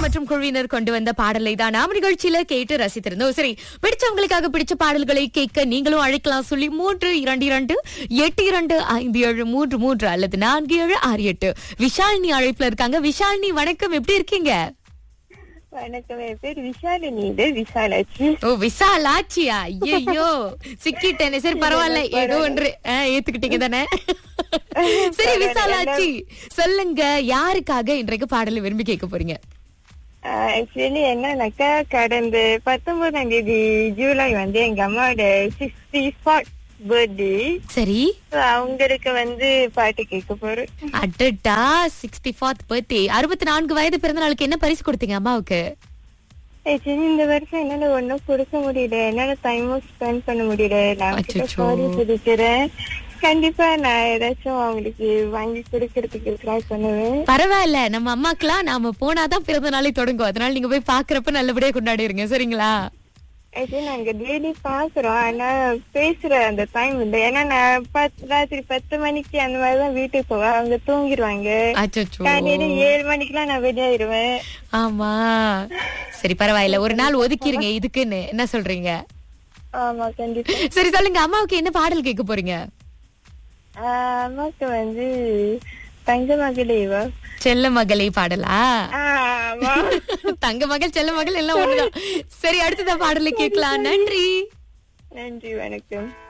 மற்றும் குழுவினர் கொண்டு வந்த பாடலை தான் நாம் நிகழ்ச்சியில கேட்டு ரசித்திருந்தோம் சரி பிடிச்சவங்களுக்காக பிடிச்ச பாடல்களை கேட்க நீங்களும் அழைக்கலாம் சொல்லி மூன்று இரண்டு இரண்டு எட்டு இரண்டு ஐந்து ஏழு மூன்று மூன்று அல்லது நான்கு ஏழு ஆறு எட்டு விஷாலினி அழைப்புல இருக்காங்க விஷாலினி வணக்கம் எப்படி இருக்கீங்க வணக்கம் என் பேர் விஷாலினி இது விஷாலாட்சி ஓ விசால் ஆச்சியா ஐயோ சிக்கிட்டேனே சரி பரவாயில்ல ஏதோ ஒன்று ஆ, ஏத்துக்கிட்டீங்க தானே சரி விசால் ஆச்சி சொல்லுங்க யாருக்காக இன்றைக்கு பாடலை விரும்பி கேட்க போறீங்க ஆக்சுவலி என்னன்னாக்கா கடந்த பத்தொன்பதாம் தேதி ஜூலை வந்து எங்க அம்மாவோட சிக்ஸ்டி ஃபார்ட் பர்த்டே சரி அவங்களுக்கு வந்து பாட்டு கேட்க போறேன் அடடா சிக்ஸ்டி ஃபோர்த் பர்த்டே அறுபத்தி நான்கு வயது பிறந்த நாளுக்கு என்ன பரிசு கொடுத்தீங்க அம்மாவுக்கு ஆக்சுவலி இந்த வருஷம் என்னால ஒன்னும் கொடுக்க முடியல என்னால டைமும் ஸ்பெண்ட் பண்ண முடியல நான் கிட்ட அச்சச்சோ. சாரி சொல்லிக்கிறேன் கண்டிப்பா நான் ஏதாச்சும் அவங்களுக்கு வாங்கி கொடுக்கறதுக்கு ட்ரை பண்ணுவேன் பரவாயில்ல நம்ம அம்மாக்கெல்லாம் நாம போனாதான் பிறந்த நாளை தொடங்கும் அதனால நீங்க போய் பாக்குறப்ப நல்லபடியா கொண்டாடிருங்க சரிங்களா ஆக்சுவலி நாங்க டெய்லி பாக்குறோம் ஆனா பேசுற அந்த டைம் இல்ல ஏன்னா நான் பத்து ராத்திரி பத்து மணிக்கு அந்த மாதிரிதான் வீட்டுக்கு போவேன் அவங்க தூங்கிடுவாங்க அச்சச்சோ காலையில ஏழு மணிக்கெல்லாம் நான் வெளியாயிருவேன் ஆமா சரி பரவாயில்ல ஒரு நாள் ஒதுக்கிருங்க இதுக்குன்னு என்ன சொல்றீங்க ஆமா கண்டிப்பா சரி சொல்லுங்க அம்மாவுக்கு என்ன பாடல் கேட்க போறீங்க ஆஹ் அம்மாக்கு வந்து தங்க மகளேவா செல்ல மகளே பாடலா ஆமா தங்க மகள் செல்ல மகள் எல்லாம் ஒண்ணுதான் சரி அடுத்ததான் பாடலை கேட்கலாம் நன்றி நன்றி வணக்கம்